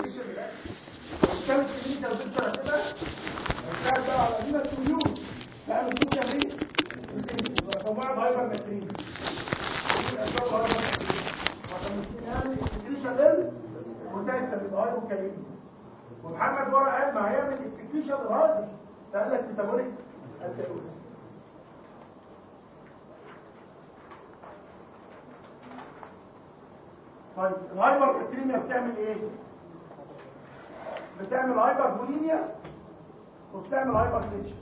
الكونديشن ده وكانت الكلينيكال بيكتشر كده هتلاقي بقى على دينا التيوب لا مش تمرين رقم واحد هايبر ماترين ومحمد ورا قال ما هيعمل اكسكيوشن راضي قال لك ميتابوليك الكالوز طيب الهايبر بكتيريميا بتعمل ايه بتعمل هايبر بوليميا وبتعمل هايبر تنشن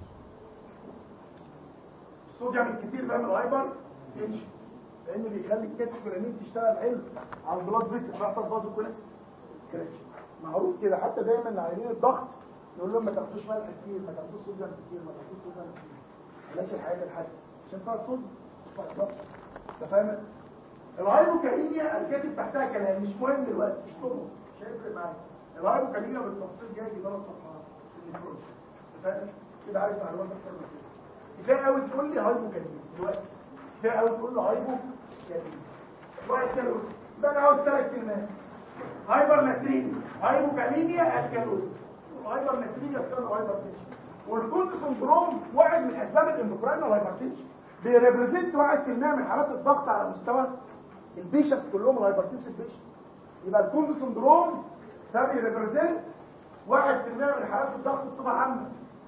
الصوديوم الكتير بيعمل هايبر تنشن لان بيخلي الكتف تشتغل حلو على البلاد فيسل بيحصل فازو كولاس كراش معروف كده حتى دايما عايزين الضغط يقول لهم ما تاخدوش ملح كتير ما تاخدوش صوديوم كتير ما تاخدوش صوديوم كتير بلاش الحاجات الحاجه عشان فيها صوديوم انت فاهم الهايبوكاليميا الكاتب تحتها كلام مش مهم دلوقتي مش طبعا مش هيفرق معايا الهايبوكاليميا بالتفصيل جاي في ثلاث صفحات في النيكروز فاهم كده عارف معلومات اكتر من كده كفايه قوي تقول لي هايبوكاليميا دلوقتي كفايه قوي تقول له هايبوكاليميا واحد كالوز ده انا عاوز ثلاث كلمات هايبر ناتريميا هايبوكاليميا الكالوز الهايبر ناتريميا بتعمل هايبر تنشن والكونت سندروم واحد من اسباب الاندوكراين الهايبرتنشن بيريبريزنت 1% من حالات الضغط على مستوى البيشنتس كلهم الهايبرتنسيف بيشنت يبقى الكونت سندروم ده بيريبريزنت 1% من حالات الضغط بصفه عامه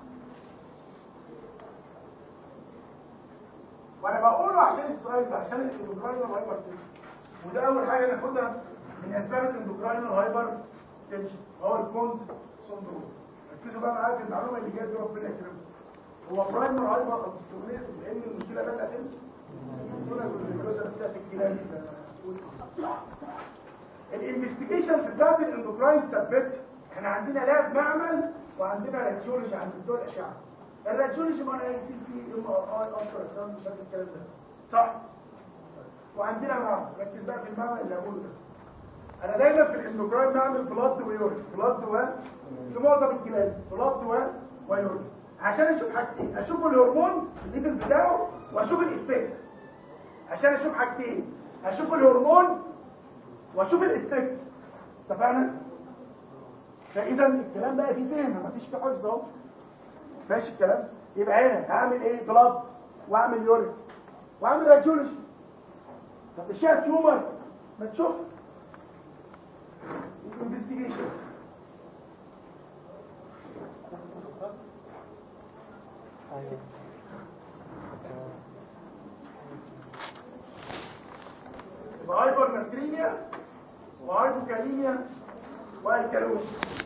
وانا بقوله عشان السؤال ده عشان الاندوكراين الهايبرتنشن وده اول حاجه ناخدها من اسباب الاندوكراين الهايبر تنشن هو الكونز سندروم ركزوا بقى معايا في المعلومه اللي جايه دي ربنا يكرمكم هو برايمر هايبر انستوميز لان المشكله بدات امتى السنه والجلوزه بتاعت الكلام الانفستيجيشن بتاعت الاندوكراين ثبت احنا عندنا لاب معمل وعندنا راديولوجي عند بتوع الاشعه الراديولوجي ما اي سي تي ام ار اي الترا ساوند مش عارف الكلام ده صح وعندنا معمل ركز بقى في المعمل اللي هقوله ده انا دايما في الاندوكراين بعمل بلاد ويورين بلاد و في معظم الكلاب بلاد و ويورين عشان اشوف حاجتين اشوف الهرمون الليفل بتاعه واشوف الافكت عشان اشوف حاجتين اشوف الهرمون واشوف الافكت اتفقنا فاذا الكلام بقى فيه فهم مفيش فيه حفظ اهو ماشي الكلام يبقى هنا هعمل ايه بلاد واعمل يورين واعمل راديولوجي طب الشيء تيومر ما تشوف انفستيجيشن هايبر ناتريميا وهايبوكاليميا والكالوز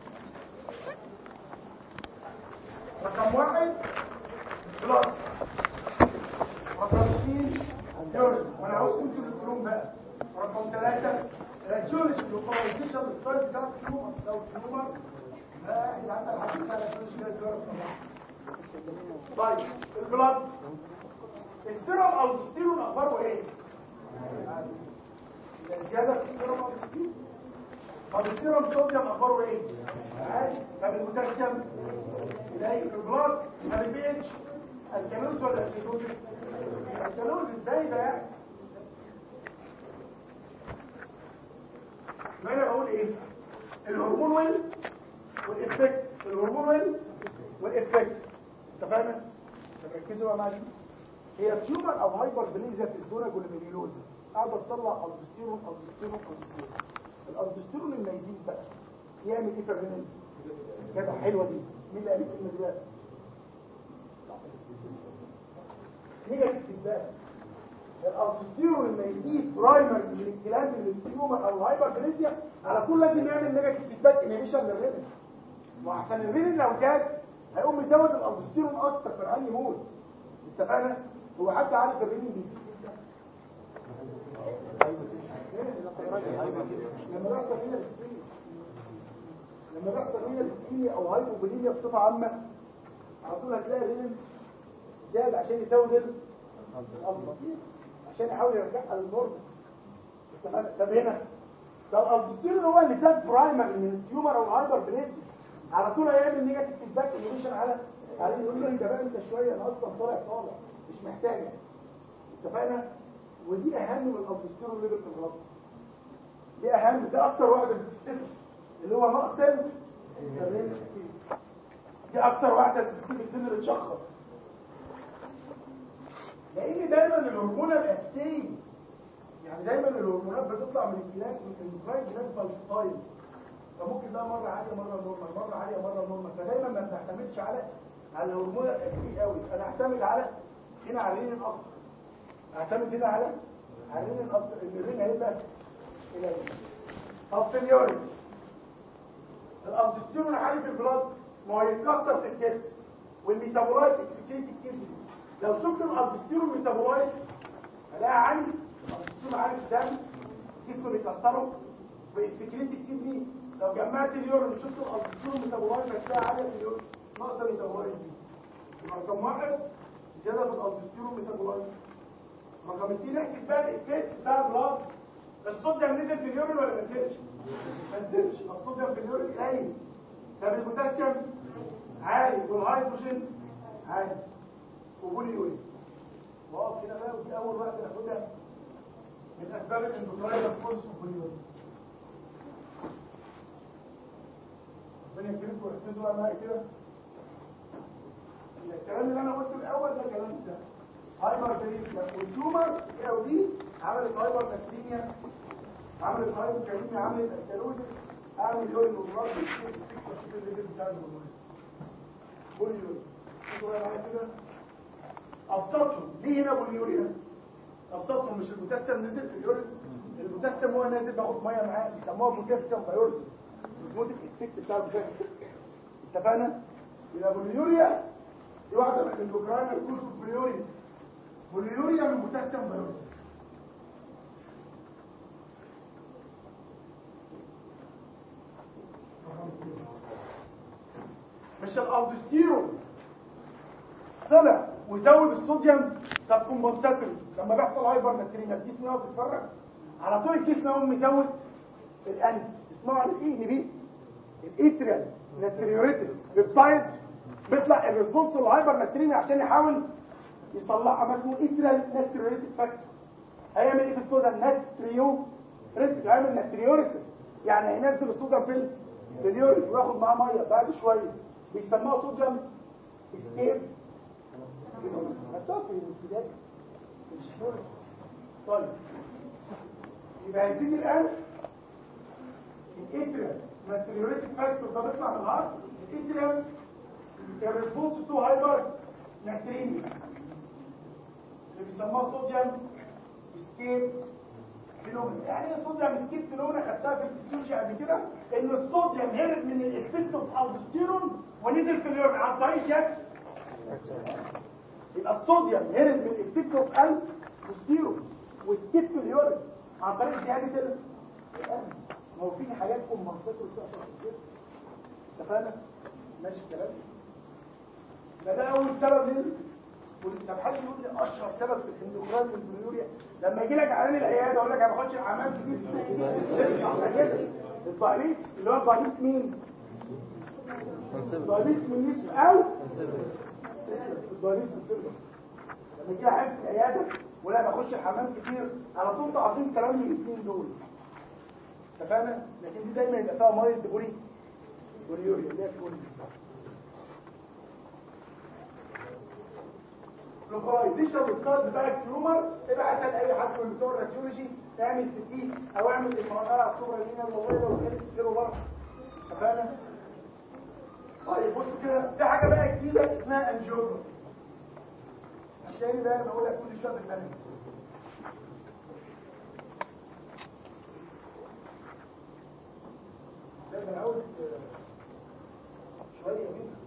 رقم واحد بلاد رقم اثنين يورين وانا عاوز كنت تقولون بقى رقم ثلاثة راديولوجي لوكاليزيشن السايت بتاع التيومر لو التيومر لا احنا عندنا الحاجات بتاع الراديولوجي ده زرار طيب البلاد السيرم الستيرون اخباره ايه الزياده في السيرم الستيرون طب السيرم صوديوم اخباره ايه عادي طب البوتاسيوم قليل في البلاد طب البي اتش الكالوز ولا الكالوز الكالوز ازاي ده يعني ما انا بقول ايه الهرمون ويل والافكت الهرمون ويل والافكت اتفقنا ركزوا بقى معايا هي تيومر او هايبر بليزيا في الزونه جلوميريولوزا قاعده تطلع الدستيرون الدستيرون الدستيرون الالدستيرون لما يزيد بقى يعمل ايه في الرنين كده حلوه دي مين اللي قال الكلمه دي بقى نيجاتيف بقى الالدستيرون لما يزيد برايمر من الكلام من التيومر او الهايبر بليزيا على طول لازم يعمل نيجاتيف فيدباك انيبيشن للرنين وعشان الرنين لو زاد هيقوم يزود الالدستيرون اكتر فالعيان يموت اتفقنا هو حد عارف الرنين بيزيد لما بيحصل هنا السكينيا لما بيحصل هنا السكينيا او هايبوبوليميا بصفه عامه على طول هتلاقي الرنين زاد عشان يزود الالدستيرون عشان يحاول يرجعها للنورمال اتفقنا طب هنا ده الالدستيرون هو اللي زاد برايمر من التيومر او الهايبر بليزيا على طول هيعمل نيجاتيف فيدباك انيبيشن على على يقول له انت بقى انت شويه انا اصلا طالع طالع مش محتاجه اتفقنا ودي اهم من الالدوستيرون ليفل في الرد دي اهم ده اكتر واحده بتستفز اللي هو نقص دي اكتر واحده تسكيب الدم اللي تشخص لان دايما الهرمون الاساسي يعني دايما الهرمونات بتطلع من الكلاس من الانفرايد جلاس بالستايل فممكن ده مره عاليه مره نورمال مره عاليه مره نورمال فدايما ما بنعتمدش على على الهرمون الاساسي قوي انا اعتمد على هنا على الرين الاكتر اعتمد هنا على على الرين الاكتر ان الرين هيبقى الى طب في اليورين الالدوستيرون عالي في البلاد ما هو يتكسر في الجسم والميتابولايت اكسكريت الكدني لو شفت الالدوستيرون ميتابولايت هلاقي عالي الالدوستيرون عالي في الدم جسمه بيكسره واكسكريت الكدني لو جمعت اليورين وشفت الالدوستيرون ميتابولايت هتلاقي عاليه في اليورين ناقصه ميتابولايت دي يبقى رقم واحد زياده في الالدوستيرون ميتابولايت رقم اثنين احكي بقى الافكت بتاع البلاد الصوديوم نزل في اليورين ولا ما نزلش؟ ما نزلش الصوديوم في اليورين قليل طب البوتاسيوم عالي والهيدروجين عالي وبولي يورين واقف كده بقى ودي اول وقت ناخدها من اسباب الاندوكراين كوز وبولي يورين ربنا يكرمكم وركزوا بقى معايا كده الكلام اللي انا قلته الاول ده كلام سهل هايبر كاليميا والتيومر او دي عملت هايبر كاليميا عملت هايبر كاليميا عملت الكالوزيس اعمل يورين ومرض يشوف اشوف الليفل بتاع الهرمونات بوليوريا شوفوا بقى معايا كده ابسطهم ليه هنا بوليوريا ابسطهم مش البوتاسيوم نزل في اليورين البوتاسيوم هو نازل باخد ميه معاه بيسموها بوتاسيوم بايورسيس اوزموتيك افكت بتاع البوتاسيوم اتفقنا يبقى بوليوريا دي واحده من الاندوكراين الكوز بوليوريا بوليوريا من بوتاسيوم بايورسيس مش الالدوستيرون طلع وزود الصوديوم طب كومبنساتوري لما بيحصل هايبر ناتريميا الجسم يقعد يتفرج على طول الجسم يقوم مزود الانف اسمعوا عن الايه نبي الايتريال ناتريوريتد بيبسايد بيطلع الريسبونس للهايبر ناتريميا عشان يحاول يصلحها ما اسمه ايتريال ناتريوريتد فاكتور هيعمل ايه في الصوديوم ناتريو ريتد هيعمل ناتريوريتد يعني هينزل الصوديوم في في اليورين وياخد معاه ميه بعد شويه بيسموها صوديوم اسكيب هتقف في الابتدائي مش يورين طيب يبقى هيزيد الان الاتريال ناتريوريتد فاكتور ده بيطلع من الهارت الاتريال الريسبونس تو هايبر ناتريميا اللي بيسموها صوديوم اسكيب فينومينا يعني ايه صوديوم سكيب فينومينا خدتها في الفسيولوجي قبل كده ان الصوديوم هرب من الافكت اوف الدوستيرون ونزل في اليورين عن طريق شكل يبقى الصوديوم هرب من الافكت اوف الدوستيرون وسكيب في اليورين عن طريق زياده الان ما هو في حاجات كومبنساتوري بتحصل في الجسم اتفقنا ماشي الكلام ده اول سبب ليه طب حد يقول لي اشهر سبب في الاندوكراين البلوريا لما يجي لك عيان العياده اقول لك انا ما باخدش اعمال كتير الضعيف اللي هو الضعيف مين الضعيف من نسب او الضعيف السيرفس لما يجي عيان في العياده ولا بخش حمام كتير على طول تعظيم سلام من الاثنين دول اتفقنا لكن دي دايما يبقى فيها ميه بوري بوريوريا اللي هي بوري لوكاليزيشن ستارت بتاع التيومر ابعت لاي حد من بتوع الراديولوجي اعمل سي تي او اعمل المنظره على الصوره دي والله لو كانت كتير بره اتفقنا طيب بصوا كده في حاجه بقى جديده اسمها انجيوجرافي عشان ده انا بقولها كل شويه بالمنهج ده انا عاوز شويه منها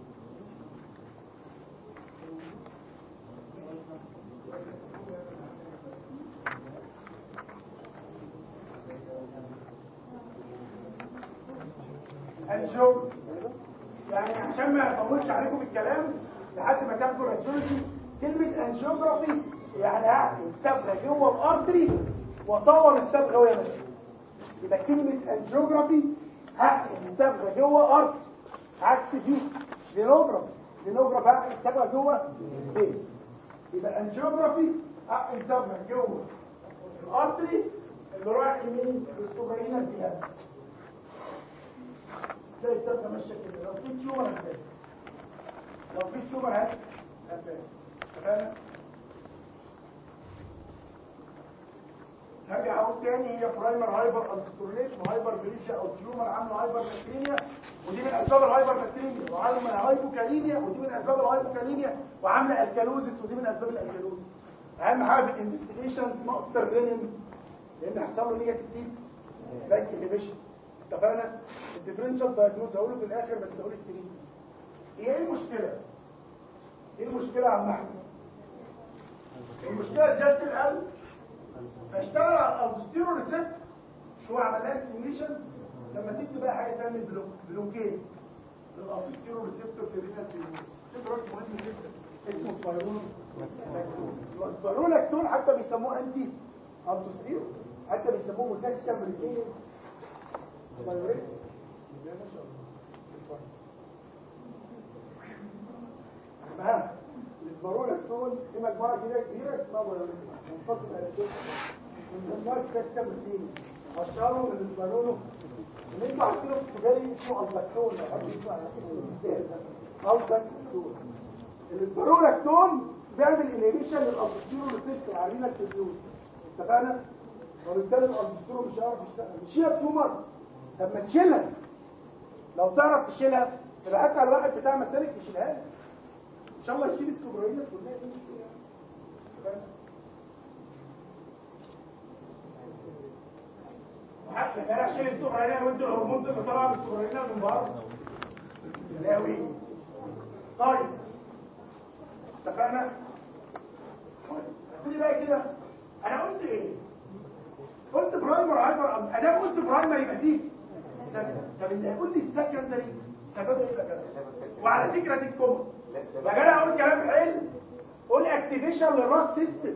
انجيوجرافي يعني عشان ما اطولش عليكم الكلام لحد ما تاخدوا الراديولوجي كلمه انجيوجرافي يعني هعمل صبغه جوه الارتري واصور الصبغه وهي ماشيه يبقى كلمه انجيوجرافي هعمل صبغه جوه ارتري عكس دي فينوجرافي فينوجرافي هعمل صبغه جوه ايه يبقى انجيوجرافي هعمل صبغه جوه الارتري اللي رايح يمين للسوبرينا الجهاز تلاقي السبكه ماشيه كده لو في تيومر هتبان لو في تيومر هتبان اتفقنا هرجع اقول تاني هي برايمر هايبر انستوريليشن وهايبر بليشيا او تيومر عامله هايبر ناتريميا ودي من اسباب الهايبر ناتريميا وعامله هايبوكاليميا ودي من اسباب الهايبوكاليميا وعامله الكالوزيس ودي من اسباب الالكالوزيس اهم حاجه في الانفستيجيشن نقص الرينين لان حصل له نيجاتيف تيب باك انهبيشن اتفقنا الديفرنشال دايجنوز هقوله في الاخر بس هقول التريتمنت ايه المشكله ايه المشكله يا عم احمد المشكله جت القلب فاشتغل على الالدوستيرون ريسبتور هو عمل لها ستيميوليشن لما تدي بقى حاجه تعمل بلوك بلوكيد للالدوستيرون ريسبتور في الرينال تيومرز ده دراج مهم جدا اسمه سبايرون السبايرونكتون حتى بيسموه انتي الدوستيرون حتى بيسموه بوتاسيوم ريتين سبايرين تمام السبايرونكتون دي مجموعه كده كبيره اسمها بايرونكتون منفصل الاساس من مجموعه بوتاسيوم ريتين اشهرهم اللي السبايرونو اللي انتوا عارفينه في التجاري اسمه البكتون لو حد يسمع عن البكتون السبايرونكتون بيعمل انهيبيشن للالبستيرون ريسبتور على الرينال تيومرز اتفقنا وبالتالي الالبستيرون مش هيعرف يشتغل مش هي تيومر طب ما تشيلها لو تعرف تشيلها تبقى حتى على الواحد بتاع مسالك يشيلها لك ان شاء الله يشيل السوبرينس كلها دي مشكله اتفقنا؟ وحتى كان اشيل السوبرينس وانت الهرمون اللي طالعه من السوبرينس من بره لاوي طيب اتفقنا هتقولي بقى كده انا قلت ايه قلت برايمر هايبر ادام قلت برايمر يبقى دي طب اللي هيقول لي السكندري سببه ايه بقى وعلى فكره دي الكومه يا جدع اقول كلام حلو قول اكتيفيشن للراس سيستم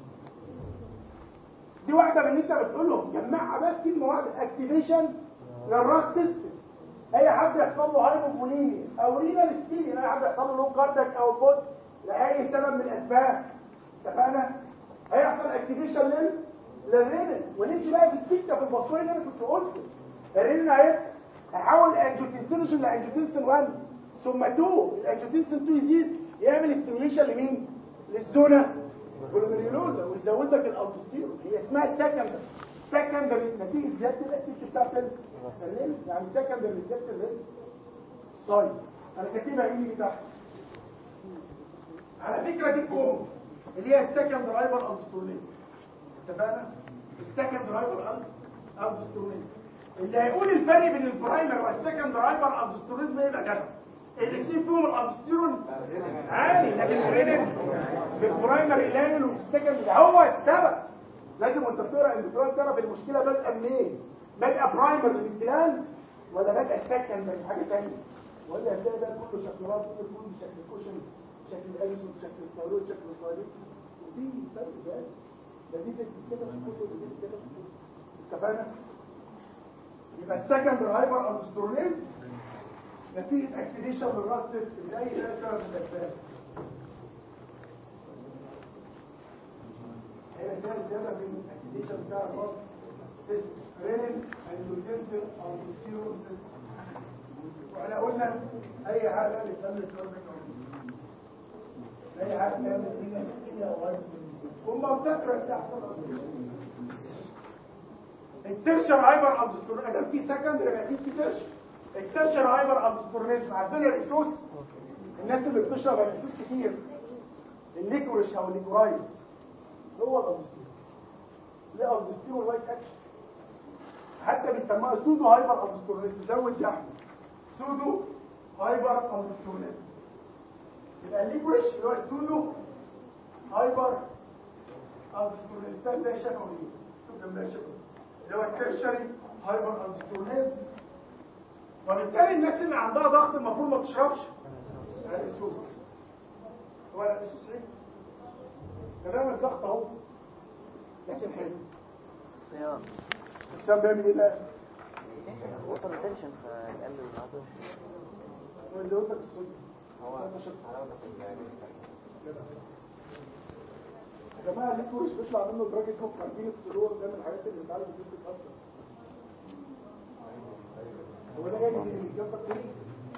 دي واحده من اللي انت بتقولهم جمعها بقى في كلمه واحده اكتيفيشن للراس سيستم اي حد يحصل له هايبوفوليميا او رينال ستيل اي حد يحصل له لون كاردك او بوت لاي سبب من الاسباب اتفقنا هيحصل اكتيفيشن لل للرينال ونمشي بقى في السكه في البصوره اللي انا كنت قلته الرينال اهي هيحول الانجيوتنسينوجين لانجيوتنسين 1 ثم 2 الانجيوتنسين 2 يزيد يعمل ستيميوليشن لمين للزونه والمريولوزا ويزود لك الالدوستيرون هي اسمها سكندري سكندري نتيجه زياده الاكتيفيتي بتاعت الرينال يعني سكندري زياده الرينال طيب انا كاتبها ايه تحت على فكره دي الكوم اللي هي السكند رايفر الستورنيز اتفقنا السكند رايفر الستورنيز اللي هيقول الفرق بين البرايمر والسكند رايفر الستورنيز ما يبقى كده الاثنين فيهم الالستيرون عالي لكن الرينين في البرايمر قليل وفي السكند هو السبب لازم وانت بتقرا الاندوكراين تعرف المشكله بادئه منين بادئه برايمر للامتلال ولا بادئه سكند من حاجه ثانيه ولا هتلاقي ده كله شكل راس كله شكل كوشن شكل الاليسون شكل الثيرويد شكل الثيرويد وفي فرق ده ده دي كده في الكتب ودي كده في الكتب اتفقنا يبقى السكند رايفر انسترونيز نتيجه اكتيفيشن للراس سيستم لاي سبب من الاسباب هي ده السبب من الاكتيفيشن بتاع الراس سيستم رينين اندوتنسين الستيرون سيستم واحنا قلنا اي حاجه اللي تسمى الكاربيك اي حاجه تعمل فينا كيمياء او غير هم بتكره تحصل الترشر هايبر الدستور ادام في سكندري اكيد في ترشر الترشر هايبر الدستورنيزم عارفين الريسوس الناس اللي بتشرب الريسوس كتير الليكوريش او الليكورايز هو الالدستور ليه الدستور وايت اكشن حتى بيسموها سودو هايبر الدستورنيزم زود يا احمد سودو هايبر الدستورنيزم يبقى الليكوريش اللي هو السودو هايبر الدستورنيزم ده شفوي شوف ده شفوي اللي هو الترشري هايبر الدستورنيزم وبالتالي الناس اللي عندها ضغط المفروض ما تشربش الاسوس هو الاسوس ايه تمام الضغط اهو لكن حلو صيام الصيام بيعمل ايه بقى وصل التنشن فالقلب والعصب هو يزود لك الصوديوم هو هذا شرط. حلاوة الجسم. يا جماعه ليه كورس بيطلع منه درجه اسمه كارتين السلور ده من الحاجات اللي بتعالج الجسم اصلا هو ده جاي من الجنب التاني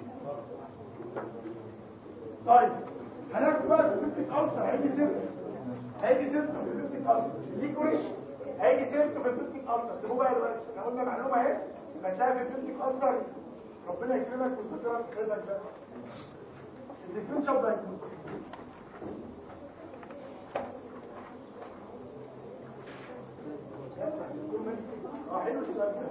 طيب هناخد بقى البيبتيك ألسر هيجي سيرته هيجي سيرته في البيبتيك ألسر ليكوريش هيجي سيرته في البيبتيك ألسر سيبوه بقى دلوقتي احنا قلنا معلومة اهي هتلاقي في البيبتيك ألسر ربنا يكرمك ويسترك في خيرك بقى الديفرنشال دايجنوز اه حلو السؤال ده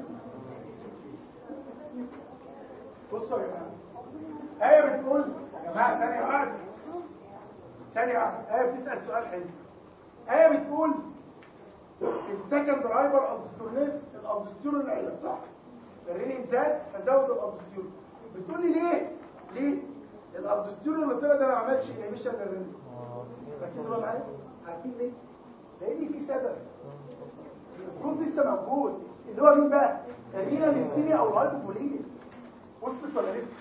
بصوا يا جماعه آية بتقول يا جماعة ثانية واحدة ثانية واحدة آية بتسأل سؤال حلو آية بتقول السكند درايفر الدستورنيس الالدستورون العيلة صح الرين زاد فزود الالدستورون بتقول لي ليه ليه الالدستورون اللي طلع ده ما عملش انيميشن للرين ركزوا بقى معايا عارفين ليه لان في سبب الكود لسه موجود اللي هو مين بقى الرينا الانتيميا او الهايبوفوليميا وصلت ولا لسه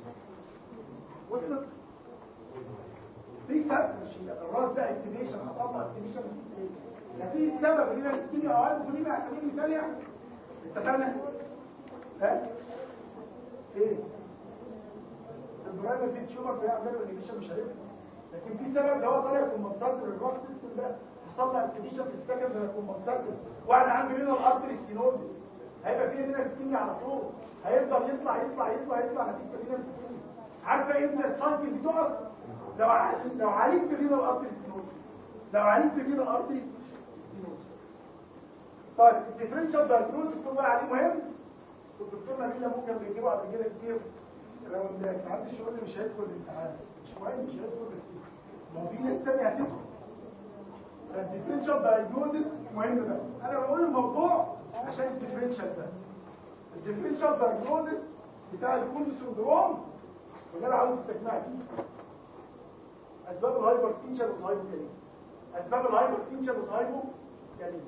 وصلت في فرق مش الراس ده اكتيفيشن حصل له اكتيفيشن لا في سبب لنا الاسكيميا او هايبوفوليميا على سبيل المثال يعني اتفقنا ها ايه البرايمر دي تيومر بيعملوا انيبيشن مش عارف لكن في سبب ده هو طالع في المنطقه الراس سيستم ده حصل له اكتيفيشن في السكند ولا في المنطقه واحد عنده هنا الارتري ستينوزيس هيبقى فيه هنا الاسكيميا على طول هيفضل يطلع يطلع يطلع يطلع نتيجه هنا الاسكيميا عارفه امتى السايكل بتقف لو ع- لو عالجت فينا الارض ستينوز لو عالجت فينا الارض ستينوز طيب الديفرنشال دايجنوز بتبقى عليه مهم والدكتور نبيل ممكن بيجيبه قبل كده كتير لو ما حدش يقول لي مش هيدخل الامتحان مش مهم مش هيدخل كتير ما هو في ناس تانية هتدخل الديفرنشال دايجنوزس مهم بقى انا بقول الموضوع عشان الديفرنشال ده الديفرنشال دايجنوزس بتاع الكوند سندروم وده انا عاوز استجمع فيه اسباب الهايبر تنشن وصهايبو كلمه اسباب الهايبر تنشن وصهايبو كلمه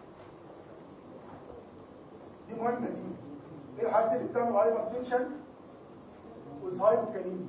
دي مهمه دي ايه الحاجات اللي بتعمل هايبر تنشن وصهايبو كلمه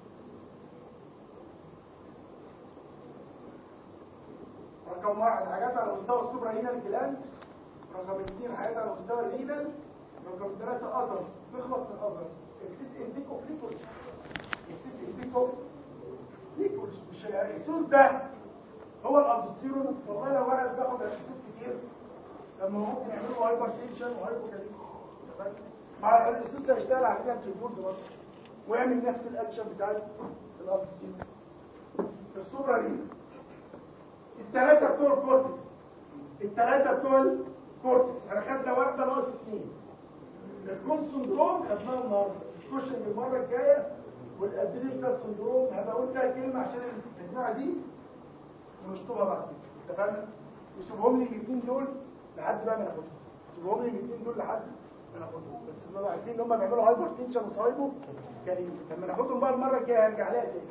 رقم واحد حاجات على مستوى السوبرا رينال جلاند رقم اثنين حاجات على مستوى الرينال رقم ثلاثة أذر تخلص من أذر اكسس انتيك اوف ليكويد اكسس انتيك اوف ليكويد مش الاكسوس ده هو الالدوستيرون والله لو واحد بياخد اكسوس كتير لما هو ممكن يعملوا هايبر تنشن وهايبوكاليميا مع الاكسوس هيشتغل على كده الكيبورد برضه ويعمل نفس الاكشن بتاع الالدوستيرون السوبرا رينال الثلاثة بتوع الكورتكس الثلاثة بتوع الكورتكس انا خدنا واحدة ناقص اثنين الكون سندروم خدناها النهارده الكوشن المرة الجاية والادرينال سندروم هبقى اقول فيها كلمة عشان التجميعة دي ونشطبها بعد كده اتفقنا؟ وسيبهم لي الاثنين دول لحد بقى ما ناخدهم سيبهم لي الاثنين دول لحد ما ناخدهم بس انهم عارفين ان هم بيعملوا هايبر تنشن وصايبو كريم لما ناخدهم بقى المرة الجاية هرجع لها تاني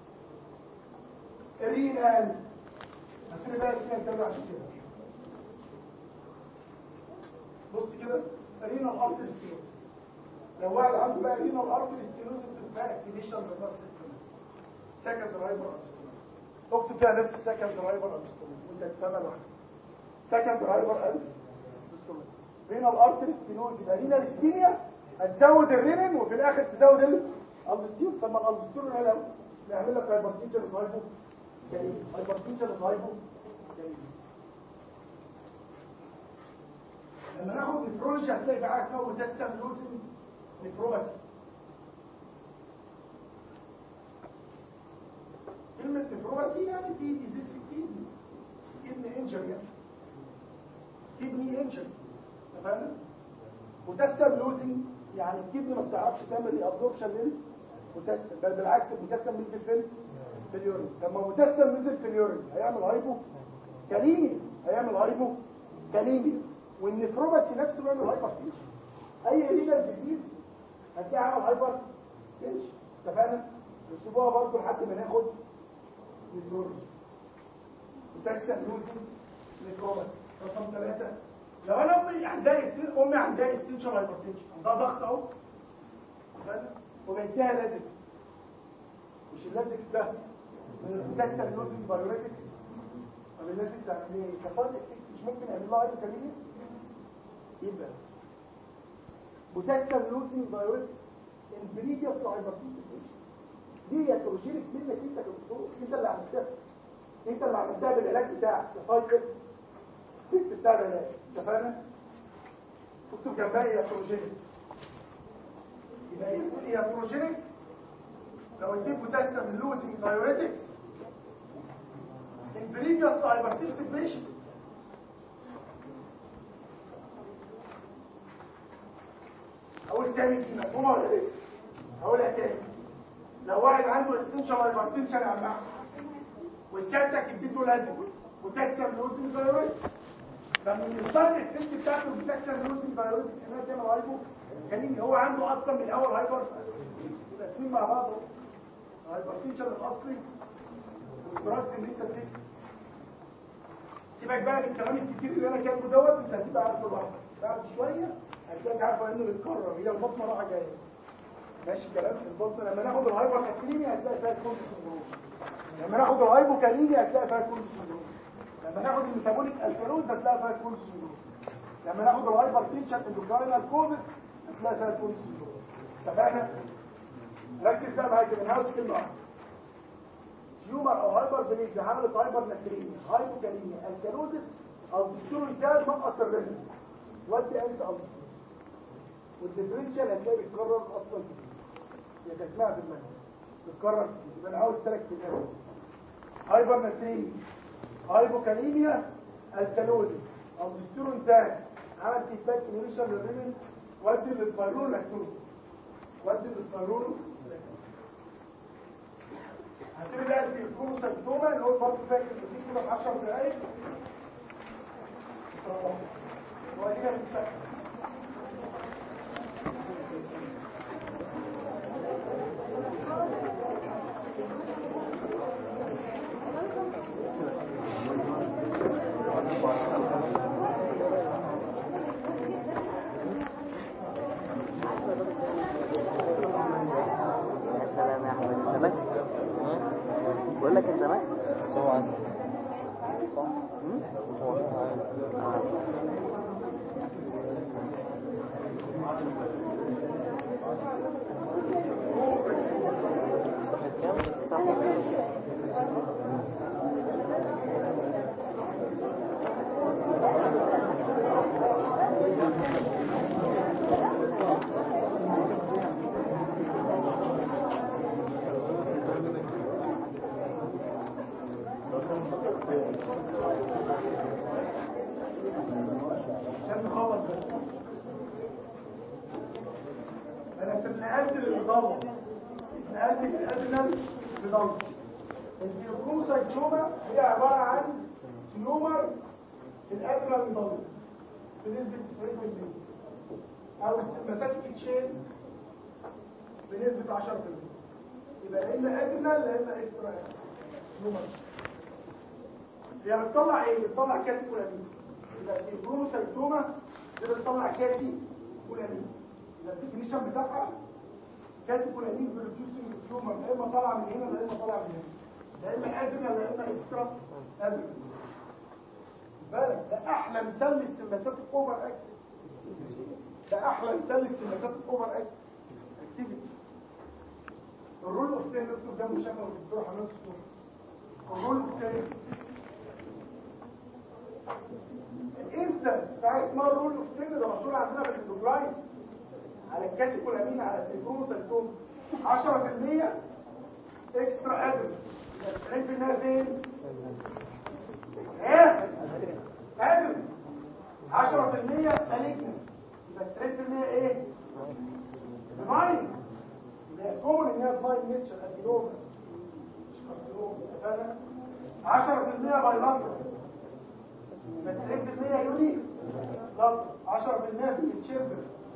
الرينال هتقولي بقى الرينال ده عشان كده بص كده رينال ارتري ستينوز لو واحد عنده بقى رينال ارتري ستينوز بتبقى اكتيفيشن للناس سيستم سكند درايفر ارتستومز اكتب فيها نفس سكند درايفر ارتستومز وانت تفهمها لوحدك سكند درايفر ارتستومز رينال ارتري ستينوز يبقى رينال ستينيا هتزود الرينين وفي الاخر تزود الالدستيون طب ما الالدستيون هنا لو يعمل لك هايبرتنشن وصايبو يعني هايبرتنشن وصايبو يعني لما ناخد نفرولوجي هتلاقي في حاجه اسمها بوتاسيوم لوزن نفروباسي كلمة نفروباسي يعني في ديزيز كدني كدني انجري يعني كدني انجري تفهم؟ بوتاسيوم لوزن يعني الكدني ما بتعرفش تعمل ري ابزوربشن للبوتاسيوم بل بالعكس البوتاسيوم نزل فين؟ في اليورين لما البوتاسيوم نزل في اليورين هيعمل هايبو كاليميا هيعمل هايبو كاليميا والنفروباسي نفسه بيعمل هايبر تنشن اي رينال ديزيز هتلاقي عامل هايبر تنشن اتفقنا نسيبوها برضه لحد ما ناخد نفرولوجي بوتاسيوم لوزنج نفروباسي رقم ثلاثة لو انا امي عندها استن... امي عندها استنشال هايبر تنشن عندها ضغط اهو اتفقنا وبيديها لازكس مش اللازكس ده من البوتاسيوم لوزنج بايوريتكس طب اللازكس يعني ايه كفايه مش ممكن يعمل لها هايبر كاليميا يبقى بوتاسيوم لوزنج دايوريتكس البريديوس هايبرتنشن دي يتروجينك منك انت كدكتور انت اللي عملتها انت اللي عملتها بالعلاج بتاعك السايد افكت بتاع العلاج اتفقنا اكتب جنبها يتروجينك يبقى يقول يتروجينك لو اديت بوتاسيوم لوزنج دايوريتكس in previous hypertensive patient اقول تاني دي مفهومه ولا لسه اقولها تاني لو واحد عنده استنشال هايبرتنشن يا عم وسيادتك اديته لازم بوتاسيوم لوزنج دايوريتكس فمن الصاد الفيلم بتاعته البوتاسيوم لوزنج دايوريتكس انها تعمل هايبو كان هو عنده اصلا من الاول هايبر يبقى الاثنين مع بعض الهايبرتنشن الاصلي والدراج اللي انت بتكتب سيبك بقى من الكلام الكتير اللي انا كاتبه دوت انت هتبقى عارفه لوحدك بعد شويه هتلاقيك عارفه انه بيتكرر هي البطنه رايحه جايه ماشي الكلام في البطن لما ناخد الهايبر كاليمي هتلاقي فيها الكونس سندروم لما ناخد الهايبو كاليمي هتلاقي فيها الكونس سندروم لما ناخد الميتابوليك الكالوز هتلاقي فيها الكونس سندروم لما ناخد الهايبر تنشن اندوكراينال كوزس هتلاقي فيها الكونس سندروم اتفقنا ركز بقى معايا كده انا عاوز كلمه واحده تيومر او هايبر بليز عملت هايبر نكريميا هايبوكاليميا الكالوزس او دستور زاد نقص الرنين ودي انت الدستور والديفرنشال هتلاقي بيتكرر اصلا كتير هي كانت اسمها في المنهج بيتكرر كتير يبقى انا عاوز ثلاث كلمات هايبر نكريميا هايبوكاليميا الكالوزس او دستور زاد عمل فيدباك انيميشن للرنين ودي السبايرول لاكتوز ودي السبايرول هتبقى بقى في الكروس سيمتوما اللي هو برضه فاكر ان في كده في 10 دقايق وادينا بنستخدم يا سلام يا احمد انت مت بقول لك انت مت هو عايز صح مم؟ هو عايز آه. صحة كام؟ صح عشان نخلص بس انا اتنقلت للنظام اتنقلت للادنى نظام الجلوكوسايتوما هي عباره عن تيومر في الادنى نظام بنسبه 90% او السمباتيك تشين بنسبه 10% يبقى لا اما ادنى لا اما اكسترا تيومر هي بتطلع ايه بتطلع كاتيكولامين يبقى البروسايتوما دي بتطلع كاتيكولامين يبقى الديفينيشن بتاعها كاتيكولامين بروديوسنج تيومر لا اما طالعه من هنا لا اما طالعه من هنا لا اما ادنى لا اما اكسترا ادنى بالك ده احلى مثال للسمباسات الاوفر اكتف ده احلى مثال للسمباسات الاوفر اكتف اكتيفيتي الرول اوف تين دكتور ده مشاكل الدكتور حماد الصبح الرول اوف تين الانسان بتاع اسمها الرول اوف تين ده مشهور عندنا في الاندوكراين على الكاتيكولامين على التيبروسايتوم 10% اكسترا ادم 90% فين؟ ايه؟ ادم 10% مالجنت يبقى 90% ايه؟ ديفاين يبقى كون ان هي ديفاين نيتشر ادينوما مش كارسينوما اتفقنا 10% بايلاترال يبقى 90% يوني ضغط 10% في التشيمبر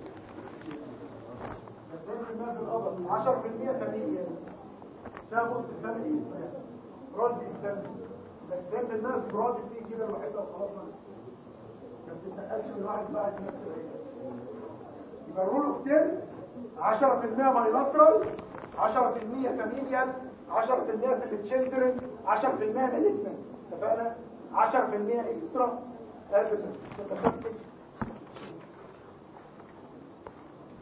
90% في القبر 10% فاميليا ده بص الفاميلي رد الفاميلي يبقى 90% في براد فيه كده الوحيده وخلاص ما بتتنقلش من واحد لواحد في نفس العيله يبقى الرول اوف 10 10% بايلاترال 10% فاميليال 10% في التشيلدرن 10% مالجنت اتفقنا 10% اكسترا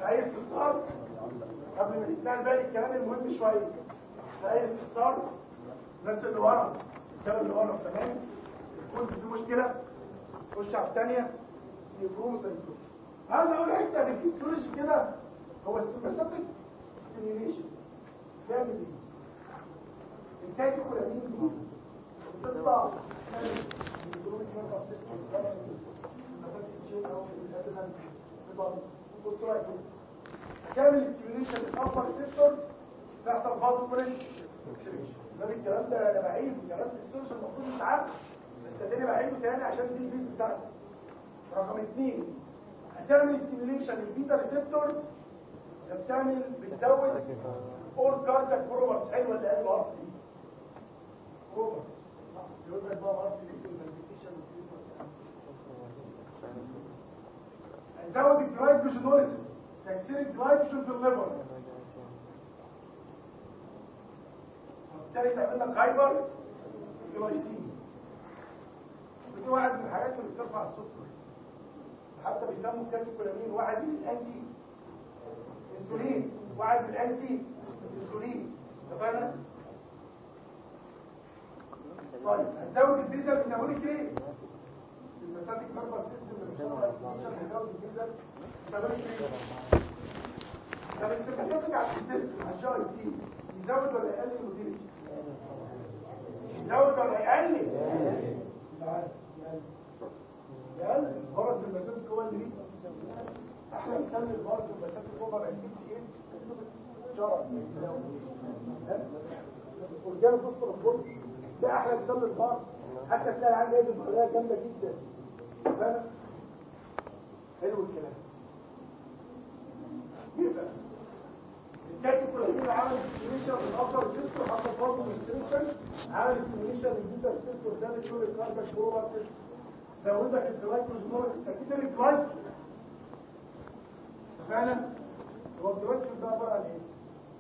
عايز استفسار قبل ما نتنقل باقي الكلام المهم شويه عايز استفسار الناس اللي ورا الكلام اللي ورا تمام يكون في مشكله خش على الثانيه يفروم سيكون هذا اول حته في الفسيولوجي كده هو السيمباثيك ستيميوليشن بيعمل ايه الكاتيكولامين دي بتطلع بصوا بقى كده هتعمل ستيميوليشن للابر سيكتور تحصل فازو بريشر ده الكلام ده انا بعيد الكلام في السوشيال المفروض يتعرف بس اداني بعيده تاني عشان دي البيز بتاعتي رقم اثنين هتعمل ستيميوليشن للبيتا ريسبتورز بتعمل بتزود اول كاردياك بروبرز حلوه اللي قال الارض دي بروبرز يقول لك بقى الارض دي الفاليديشن هتزود الجلايكوجينوليسيس تكسير الجلايكوجين في الليفر وبالتالي تعمل لك هايبر جلايسيميا ودي واحد من الحاجات اللي بترفع السكر حتى بيسموا الكاتيكولامين واحد من الانتي انسولين واحد من الانتي انسولين اتفقنا طيب هنزود البيزا بالنابوليك ليه المساتيك نمبر سيستم اللي بيشتغل عشان نزود البيزا بالنابوليك ليه طب السيمباثيك على السيستم على الجي اي تي يزود ولا يقلل الموتيليتي يزود ولا يقلل يقلل برز المساتيك هو اللي ليه احنا بنسمي البرز المساتيك هو بقى ايه شرع ورجال فصل الفرد ده احلى مثال للبار حتى تلاقي عندي ايدي بطريقه جامده جدا فاهم حلو الكلام يبقى الكاتيكولامين عمل ستيميشن للابر سيستم حتى برضه الستيميشن عمل ستيميشن للبيتا سيستم ده بتقول الكاربك بروبر زودك الجلايكوجينورس اكيد الجلايكوجين فعلا هو الجلايكوجين ده عباره عن ايه؟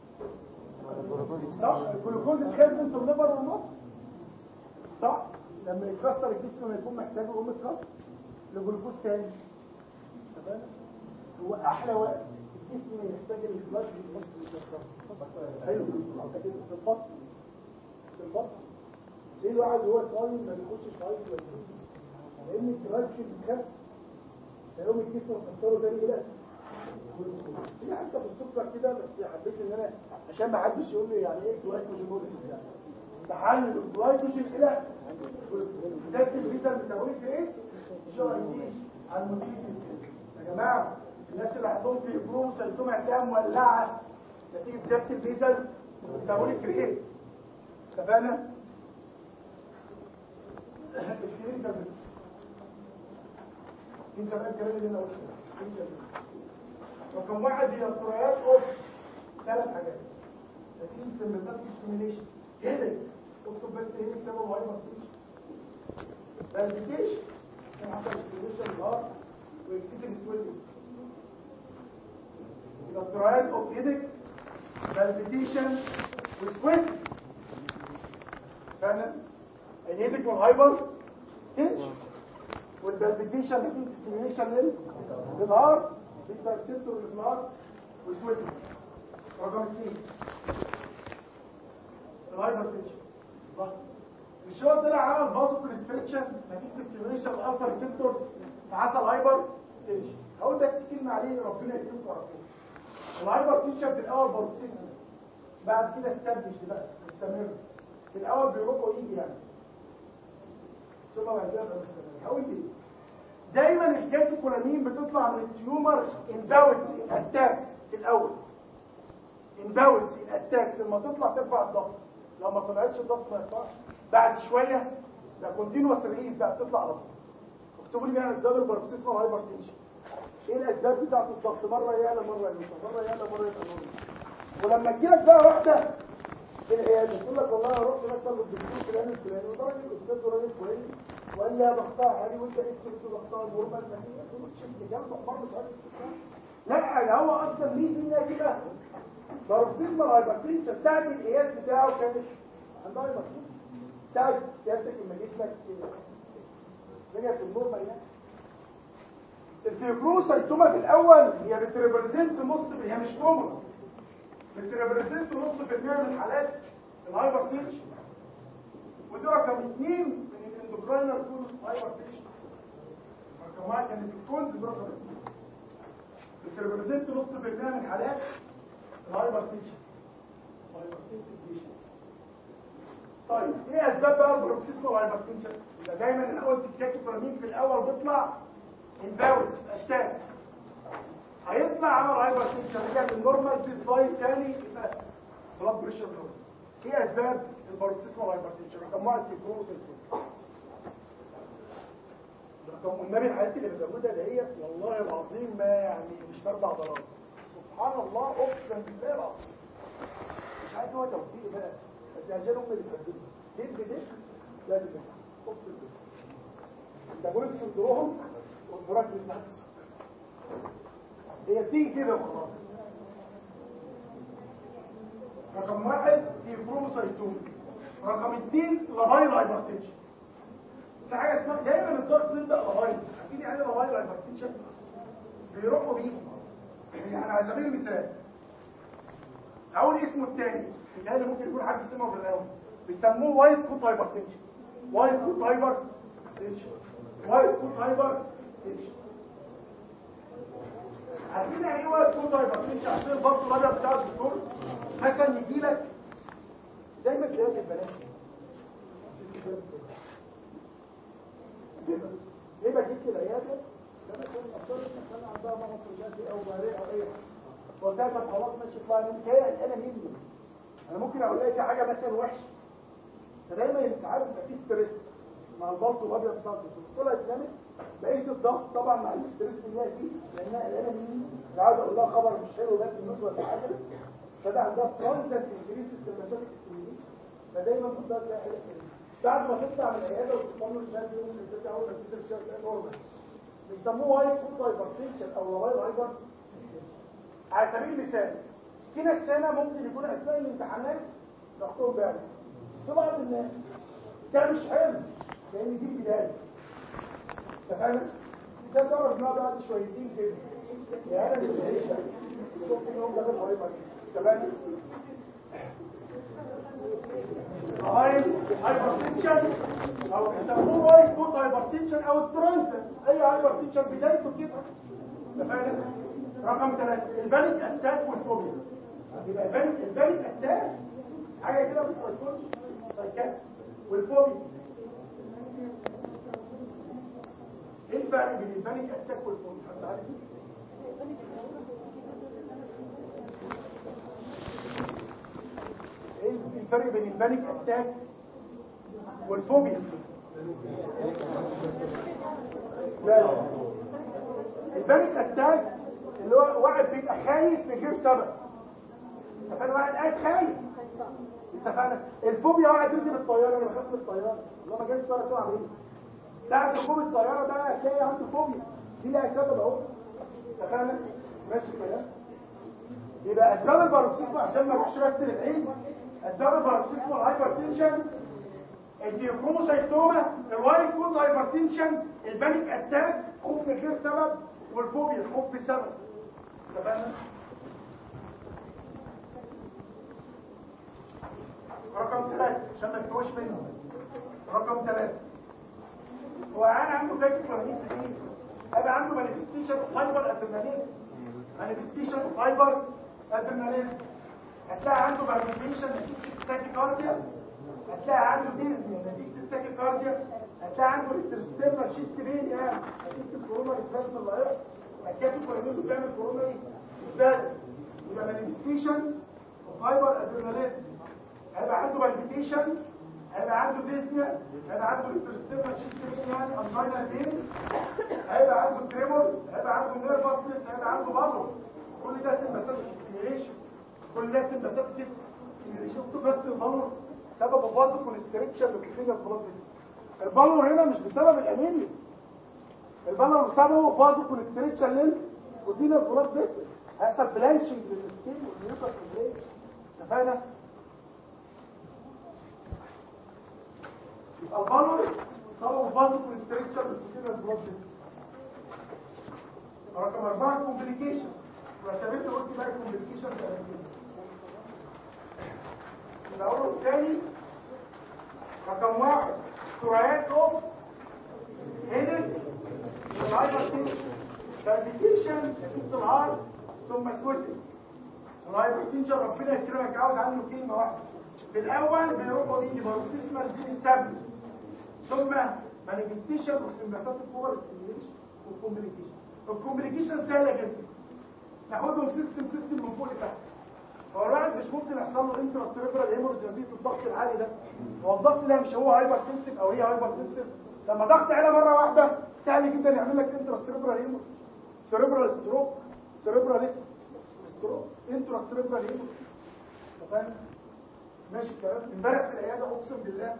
صح الجلوكوز اتخذ من الليفر والنص صح لما يتكسر الجسم ما يكون محتاج يقوم يتكسر لجلوكوز تاني تمام هو احلى وقت الجسم يحتاج الجلايكوجين في النص يتكسر حلو في البطن في البطن ليه الواحد هو صايم ما بيخشش عايز لان الجلايكوجين بيتخف فيقوم الجسم يكسره تاني الى في حتى في السكر كده بس حبيت ان انا عشان ما حدش يقول لي يعني ايه جلايكوجينوزيس يعني تحلل الجلايكوجين الى ده البيتا الميتابوليك ايه شو دي على الموتيل يا جماعه الناس اللي عندهم في بروم سيتوما كام مولعه نتيجه زياده البيتا الميتابوليك ريت اتفقنا الكلام ده انت بقى الكلام اللي انا قلته رقم واحد هي القراءات اوف ثلاث حاجات تكليف سمباتيك ستيميليشن هيدك اكتب بس هيدك سبب وهايبر فالبيتيشن عشان حصل ستيميليشن الهارت واكسيتنج سويلنج يبقى القراءات اوف هيدك فالبيتيشن وسويلنج فعلا الهيدك والهايبر تنشن والبالبيتيشن نتيجه ستيميليشن للهارت بيبقى السيستم الإطلاق وسويتنج رقم اثنين الهايبر تنشن مش هو طلع عمل بازو كونستريكشن نتيجه ستيميوليشن الالفا ريسبتورز فحصل هايبر تنشن هقول بس كلمه عليه ربنا يكرمكم ويعافيكم الهايبر تنشن في الاول بروكسيزم بعد كده استبدش بقى مستمر في الاول بيروح ويجي يعني ثم بعد كده مستمر هقول ليه دايما الكاتيكولامين بتطلع من التيومر انباوتس اتاكس في الاول انباوتس اتاكس لما تطلع ترفع الضغط لو ما طلعتش الضغط ما يرفعش بعد شويه ده كونتينوس ريليز بقى بتطلع على طول اكتبوا لي بقى اسباب الباركسيزم والهايبر تنشن ايه الاسباب بتاعت الضغط مره يعلى مره يوطى مره يعلى مره يبقى نورمال ولما تجيلك بقى واحده في العياده تقول لك والله انا رحت مثلا للدكتور فلان الفلاني وده راجل استاذ وراجل كويس وقال لي ضغطها عالي وانت اسمك انت ضغطها نورمال فهي تقول شفت جنب حمار مش عارف لا ده هو اصلا مين فينا كده باركسيزم الهايبرتنشن ساعه القياس بتاعه كانت عندها هايبرتنشن ساعه سيادتك لما جسمك رجع في النورمال يعني الفيبروسايتوما في الاول هي بتريبريزنت نص هي مش توما بتريبريزنت نص في المية من حالات الهايبر تنشن ودي رقم اثنين من الاندوكراينر كوز هايبر تنشن رقم واحد كانت الكونز برقم اثنين بتريبريزنت نص في المية من حالات الهايبر تنشن طيب ايه اسباب بقى البروكسيسمال هايبرتنشن يبقى دايما الاول الكاتوبرامين في الاول بيطلع انباوت اشتات هيطلع عمل هايبرتنشن رجع للنورمال في سلايد تاني يبقى بلاد بريشر نورمال ايه اسباب البروكسيسمال هايبرتنشن رقم واحد في الكروموسوم رقم والنبي الحاجات اللي بزودها دهيت والله العظيم ما يعني مش فرد عضلات سبحان الله اقسم بالله العظيم مش عايز هو توفيق بقى بس عشان هم اللي بيحبوني دب دب لازم نفهم اقسم بالله انت بقول صدرهم والمركز نفسه هي بتيجي كده وخلاص رقم واحد في كروموسايتوم رقم اثنين لابايل هايبرتنشن في حاجه اسمها دايما الضغط بيبدا لابايل عارفين يعني ايه لابايل هايبرتنشن بيروحوا بيجوا يعني على سبيل المثال اقول اسمه الثاني اللي ممكن يكون حد سمعه في الاول بيسموه وايت كوت هايبر تنشن وايت كوت هايبر تنشن وايت كوت هايبر تنشن عارفين يعني ايه وايت كوت هايبر تنشن عشان البطل الابيض بتاع الدكتور مثلا يجي لك زي ما تلاقي البنات ليه بجيب العياده لما كان الاطفال كان عندها مغص وجاتي او باريه او اي حاجه قلت لها طب خلاص ماشي اطلع منك هي انا مني انا ممكن اقول لها في حاجه مثلا وحشه فدايما ساعات بيبقى في ستريس مع البلط الابيض بتاع الدكتور طلعت جامد بقيس الضغط طبعا مع الاستريس اللي هي فيه لانها قلقانه مني مش عاوز اقول لها خبر مش حلو ده في النص ولا حاجه فده عندها فرونتال انكريس السيمباتيك ستيميليشن فدايما كنت تلاقي حاجه كده بعد ما تطلع من العياده وتطمن الناس يوم من الست اول ما تنزل الشارع تلاقي نورمال بيسموه وايت فوت هايبرتنشن او لوايل هايبر على سبيل المثال في ناس سنه ممكن يكون اثناء الامتحانات ضغطهم بارد في بعض الناس ده مش حلو لان دي البدايه تفهم ده تعرف انها بعد شويتين كده يعني انا مش هعيش ممكن يوم ده غير تمام هاي هايبرتنشن او يسموه وايت فوت هايبرتنشن او الترانسن اي هايبرتنشن بدايته كده تفهم رقم ثلاثة البانيك اتاك والفوبيا يبقى البانيك البانيك اتاك حاجة كده مش هتكونش سايكات والفوبيا ايه الفرق بين البانيك اتاك والفوبيا حد عارف ايه الفرق بين البانيك اتاك والفوبيا لا لا البانيك اتاك اللي هو واحد بيبقى خايف من غير سبب اتفقنا واحد قاعد خايف اتفقنا الفوبيا واحد يجي بالطياره انا بخاف من الطياره والله ما جايش طياره تقع عليه ساعه ركوب الطياره ده هتلاقي عنده فوبيا دي لها سبب اهو اتفقنا ماشي الكلام يبقى اسباب الباروكسيزم عشان ما اروحش بس للعين اسباب الباروكسيزم والهايبرتنشن الديوكروموسايتوما الوايت كود هايبرتنشن البانيك اتاك خوف من غير سبب والفوبيا الخوف بسبب تمام رقم ثلاثة عشان ما تكوش منه رقم ثلاثة هو انا عنده فاكر فرنين كتير هيبقى عنده مانيفستيشن هايبر ادرينالين مانيفستيشن هايبر ادرينالين هتلاقي عنده مانيفستيشن نتيجة التاكيكارديا هتلاقي عنده ديزني نتيجة التاكيكارديا هتلاقي عنده الترستيرنال شيست بين يعني نتيجة الكورونا اسباب اللايف هتلاقي الكورونا بتعمل كورونا ايه؟ ازاي؟ يبقى مانيفستيشن وفايبر ادرينالين هيبقى عنده بالبيتيشن هيبقى عنده ديزنيا هيبقى عنده الترستيرنال شيست بين يعني انجينا بين هيبقى عنده تريمورز هيبقى عنده نيرفسنس هيبقى عنده بلو كل ده سمباثيك ستيميوليشن كل ده سمباثيك شفتوا بس البلو سبب فازو كونستريكشن للكفينيا بلاد البلو هنا مش بسبب الانيميا البلو بسببه فازو كونستريكشن للكفينيا بلاد فيسل هيحصل بلانشنج للسكين والنيوكاس والبريك اتفقنا يبقى البلو سببه فازو كونستريكشن للكفينيا بلاد فيسل رقم أربعة كومبليكيشن واعتبرت قلت بقى كومبليكيشن ده قبل كده الأول الثاني رقم واحد سرعات اوف هيدن الهايبرتنشن فالبيتيشن الهاي ثم سويتنج الهايبرتنشن ربنا يكرمك عاوز عنه كلمة واحدة في الأول بيروحوا دي باروكسيزمال دي ستابل ثم مانيفستيشن وسمباثيك اوفر ستيميوليشن والكومبليكيشن الكومبليكيشن سهلة جدا ناخدهم سيستم سيستم من فوق لتحت هو الواحد مش ممكن يحصل له انترا سيريبرال هيموريج نتيجه الضغط العالي ده هو الضغط ده مش هو هايبر سنسيف او هي هايبر سنسيف لما ضغط عالي مره واحده سهل جدا يعمل لك انترا سيريبرال هيموريج سيريبرال ستروك سيريبرال ستروك انترا سيريبرال هيموريج فاهم ماشي الكلام امبارح في العياده اقسم بالله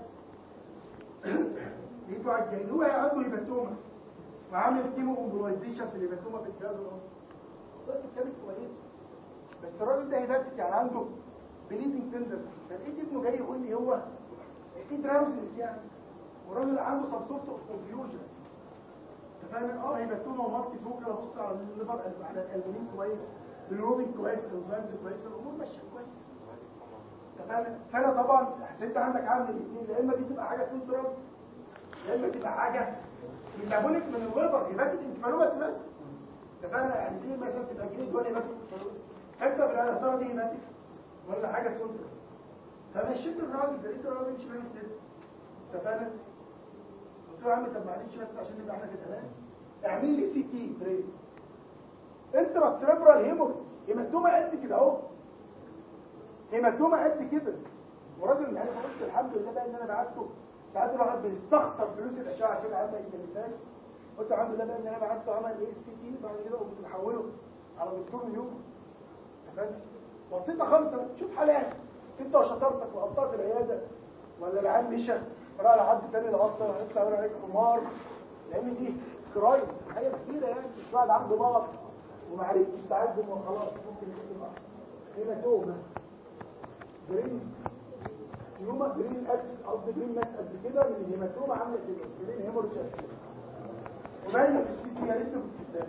لقيته على الجاي هو عنده هيباتوما وعامل كيمو امبولايزيشن في الهيباتوما في الجهاز الهضمي والله كانت كويسه بس الراجل ده هيباتيك يعني عنده بليدنج تندر فلقيت ابنه جاي يقول لي هو في دراوزنس يعني والراجل عنده سب سورت اوف كونفيوجن انت فاهم اه هيباتوما ومالتي فوكال ابص على الليفر على الالبومين كويس الروبين كويس الانزيمز كويس الامور ماشيه كويس انت فاهم فانا طبعا انت عندك عامل الاثنين يا اما دي تبقى حاجه سنترال يا اما تبقى حاجه ميتابوليك من الليفر هيباتيك انفلوبس بس انت فاهم يعني دي مثلا تبقى جريد ولا هيباتيك حته من الاثار دي هيباتيك ولا حاجه سنترال فمشيت الراجل لقيت الراجل مش بيعمل كده انت فاهم قلت له يا عم طب معلش بس عشان نبقى احنا في الامان اعمل لي سي تي بريز انترا سيريبرال هيموريج هيماتوما قد كده اهو هيماتوما قد كده وراجل انا قلت الحمد لله بقى ان انا بعته ساعات الواحد بيستخسر فلوس الاشعه عشان العيال ما يتكلفهاش قلت الحمد لله بقى ان انا بعته عمل ايه سي تي بعد كده قمت محوله على دكتور نيوم فاهم بسيطه خالصه شوف حالات انت وشطارتك وقطعت العياده ولا العيال مشى راح لحد تاني الغطا هيطلع يقول عليك حمار لان دي كرايم حاجه كتيره يعني مش واحد عنده مرض وما عرفتش تعالجه وخلاص ممكن يكون هيماتوما جرين يوما جرين اكس قصدي جرين ماس قد كده من الهيماتوما عامله كده جرين هيموريج وباينه في السي تي يا ريت في الكتاب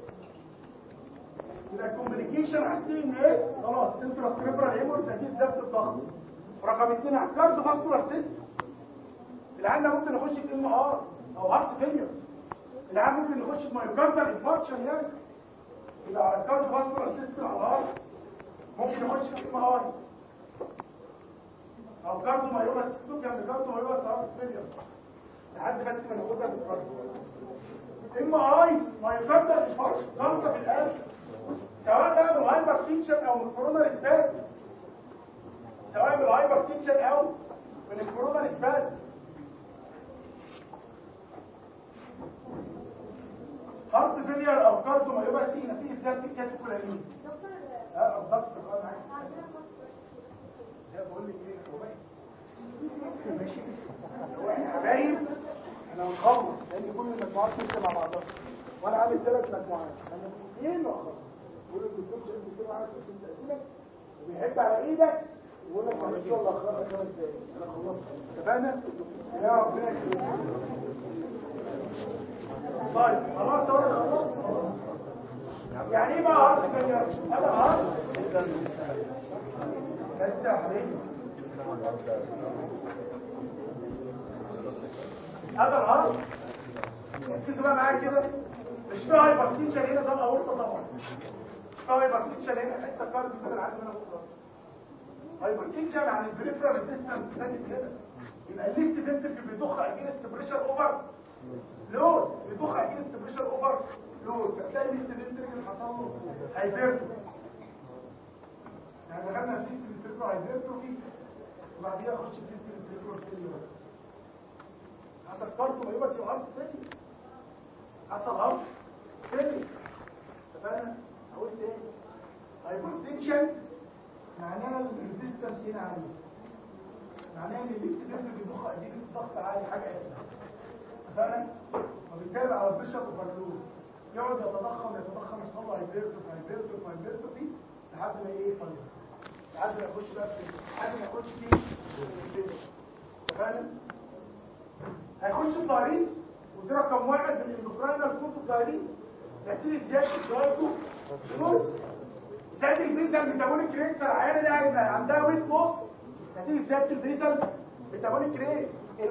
يبقى الكومبليكيشن على السي ان اس خلاص انترا سيريبرال هيموريج اكيد زاد الضغط رقم اثنين على الكاردو فاسكولار سيستم العيان ده ممكن يخش في ام ار او هارت فيلير العيان ممكن يخش في مايوكاردال انفاركشن يعني يبقى على الكاردو فاسكولار سيستم على الهارت ممكن يخش في ام ار او كاردو مايوباس مكتوب جنب كاردو مايوباس هارت فيلير لحد بس ما ناخدها بالكاردو ام اي مايوكاردال انفاركشن ضغطه في القلب سواء بقى بالهايبر تنشن او من الكورونا سباز سواء بالهايبر تنشن او من الكورونا سباز هارت فيلير او كاردو مايوباسي نتيجه زياده الكاتوكولامين اه الضغط بقى معاك ده بقول لك ايه هو باين ماشي هو احنا حبايب احنا هنخلص لان كل المجموعات تمشي مع بعضها وانا عامل ثلاث مجموعات انا اثنين واخلص بقول الدكتور شايف الدكتور عايز تقسيم تقسيمك وبيحب على ايدك ويقول لك ان شاء الله اخرج خمس دقايق انا خلصت اتفقنا يا ربنا يكرمك طيب خلاص اهو خلاص يعني ايه بقى عرض كده هذا عرض بس يا حبيبي هذا العرض ركزوا بقى معايا كده مش في هايبرتنشن هنا ده الاورطه طبعا مش في هايبرتنشن هنا حته كارد كده العادي انا بقول هايبرتنشن عن البريفرال ريزيستنس ثاني كده يبقى الليفت فنتركل بيضخ اجينست بريشر اوفر لود بيضخ اجينست بريشر اوفر لود فتلاقي الليفت فنتركل حصل له هايبرتو يعني دخلنا في الليفت فنتركل هايبرتروفي وبعديها اخش في الليفت فنتركل فيلير حصل كارتو ما بس وعرض تاني حصل عرض تاني اتفقنا قلت ايه هايبرتنشن معناها الريزيستنس هنا عالي معناها ان الليفت فنتركل بيضخ اجينست الضغط عالي حاجه اتفقنا وبالتالي على البشر اوفرلود يقعد يتضخم يتضخم يحصل له هايبرتروف هايبرتروف هايبرتروفي لحد ما ايه يفضل لحد ما يخش بقى في لحد ما يخش في اتفقنا هيخش في دايريز ودي رقم واحد من الاندوكراينال كوز اوف دايريز نتيجه زياده الجلايكو نص زاد البيزل ميتابوليك ريت العيانه دي هيبقى عندها ويت لوس نتيجه زياده البيزل ميتابوليك ريت